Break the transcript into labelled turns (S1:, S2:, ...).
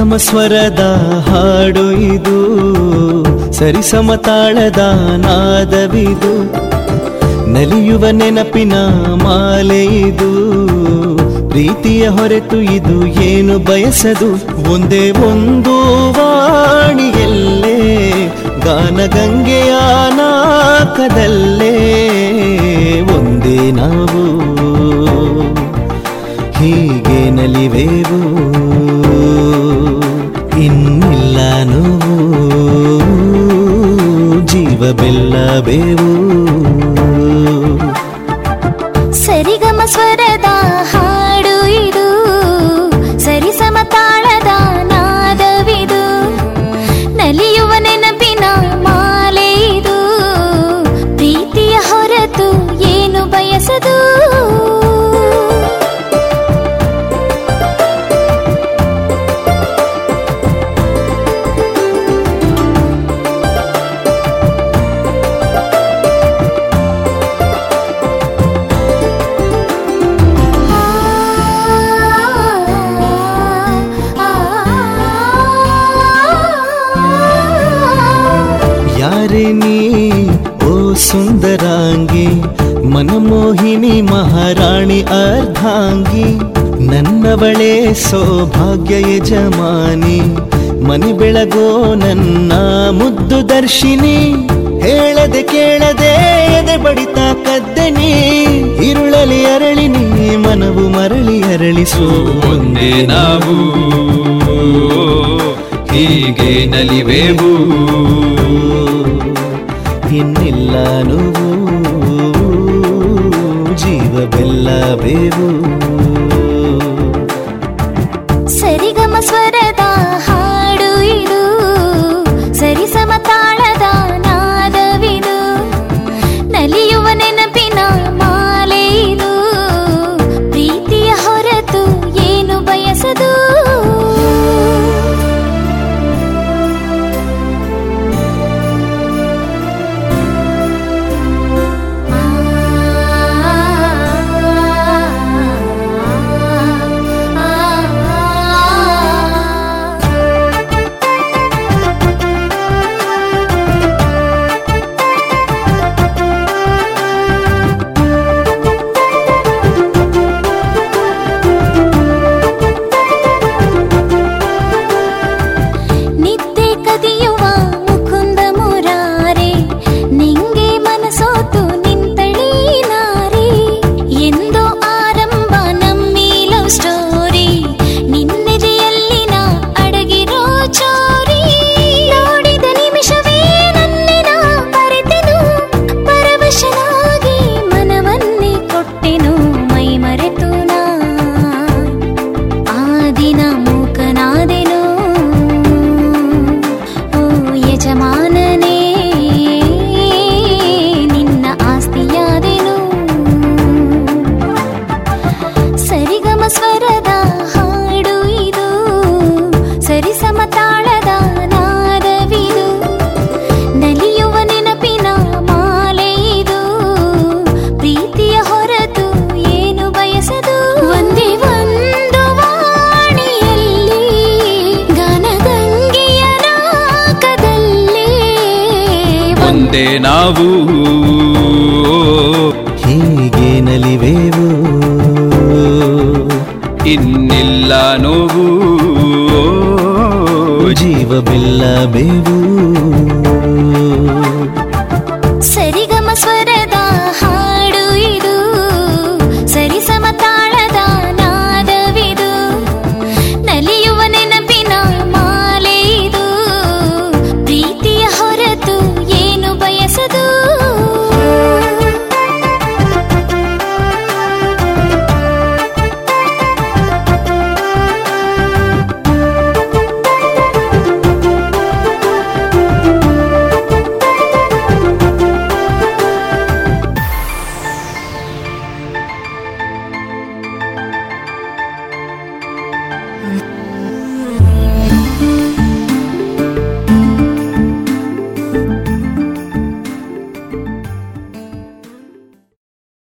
S1: ಸರಿಗಮ ಸ್ವರದ ಹಾಡು ಇದು ಸರಿಸಮ ತಾಳದ ನಾದವಿದು ನಲಿಯುವ ನೆನಪಿನ ಮಾಲೆ ಇದು ಪ್ರೀತಿಯ ಹೊರತು ಇದು ಏನು ಬಯಸದು ಒಂದೇ ಒಂದು ವಾಣಿಯಲ್ಲೇ ಗಾನಗಂಗೆಯ ನಾಕದಲ್ಲೇ ಒಂದೇ ನಾವು ಹೀಗೆ ನಲಿವೆವು ಇನ್ನಿಲ್ಲ ನೋವು ಜೀವ ಬೆಲ್ಲಬೇವು
S2: ಸರಿಗಮ ಸ್ವರದ ಹಾಡು ಇದು ಸರಿಸಮ ತಾಳದ ನಾದವಿದು ನಲಿಯುವ ನೆನಪಿನ ಮಾಲೆ ಇದು ಪ್ರೀತಿಯ ಹೊರತು ಏನು ಬಯಸದು
S1: ಯಾರೇ ನೀ ಓ ಸುಂದರಾಂಗಿ ಮನಮೋಹಿನಿ ಮಹಾರಾಣಿ ಅರ್ಧಾಂಗಿ ನನ್ನವಳೇ ಸೌಭಾಗ್ಯ ಯಜಮಾನಿ ಮನೆ ಬೆಳಗೋ ನನ್ನ ಮುದ್ದು ದರ್ಶಿನಿ ಹೇಳದೆ ಕೇಳದೆ ಎದೆ ಬಡಿತ ಕದ್ದೆನಿ ಇರುಳಲಿ ಅರಳಿ ನೀ ಮನವು ಮರಳಿ ಅರಳಿಸು
S3: ಒಂದೇ ನಾವು ಹೀಗೆ ನಲಿವೆವು
S1: ಇನ್ನಿಲ್ಲ ನೋವು ಜೀವ ಬೆಲ್ಲಬೇವು
S2: ಸರಿಗಮ ಸ್ವರದ ಹಾಡು ಇದು ಸರಿಸಮ ತಾಳದ ನಾದವಿದು ನಲಿಯುವ ನೆನಪಿನ ಮಾಲೆ ಇದು ಪ್ರೀತಿಯ ಹೊರತು ಏನು ಬಯಸದು ನಿದ್ದೆ ಕದಿಯುವ ಮುಕುಂದ ಮುರಾರೆ ನಿಂಗೆ ಮನಸೋತು ನಿಂತಳಿ ನಾರಿ ಎಂದೋ ಆರಂಭ ನಮ್ಮಿ ಲವ್ ಸ್ಟೋರಿ ನಿನ್ನೆದೆಯಲ್ಲಿ ನಾ ಅಡಗಿರೋ ಚೋರಿ ನೋಡಿದ ನಿಮಿಷವೇ ನನ್ನಿನ ಬರೆತೆನು ಪರವಶನಾಗಿ ಮನವನ್ನೇ ಕೊಟ್ಟೆನು ಮೈ ಮರೆತು ನಾ ಆ ದಿನ ಮೂಕನಾದೆನು ಓ ಯಜಮಾನನೇ ನಿನ್ನ ಆಸ್ತಿಯಾದೆನು ಸರಿಗಮ ಸ್ವರದ ಹಾಡು ಇದು ಸರಿಸಮ ತಾಳದ ನಾದವಿದು ನಲಿಯುವ ನೆನಪಿನ ಮಾಲೆ ಇದು ಪ್ರೀತಿಯ ಹೊರತು ಏನು ಬಯಸದು ಒಂದೇ ಒಂದು ವಾಣಿಯಲ್ಲಿ ಗಾನಗಂಗೆಯ ನಾಕದಲ್ಲಿ
S3: ಒಂದೇ ನಾವು
S1: ಹೀಗೆ ನಲಿವೆವು
S3: ಇನ್ನಿಲ್ಲ ನೋವು
S1: ಜೀವ ಬೆಲ್ಲಬೇವು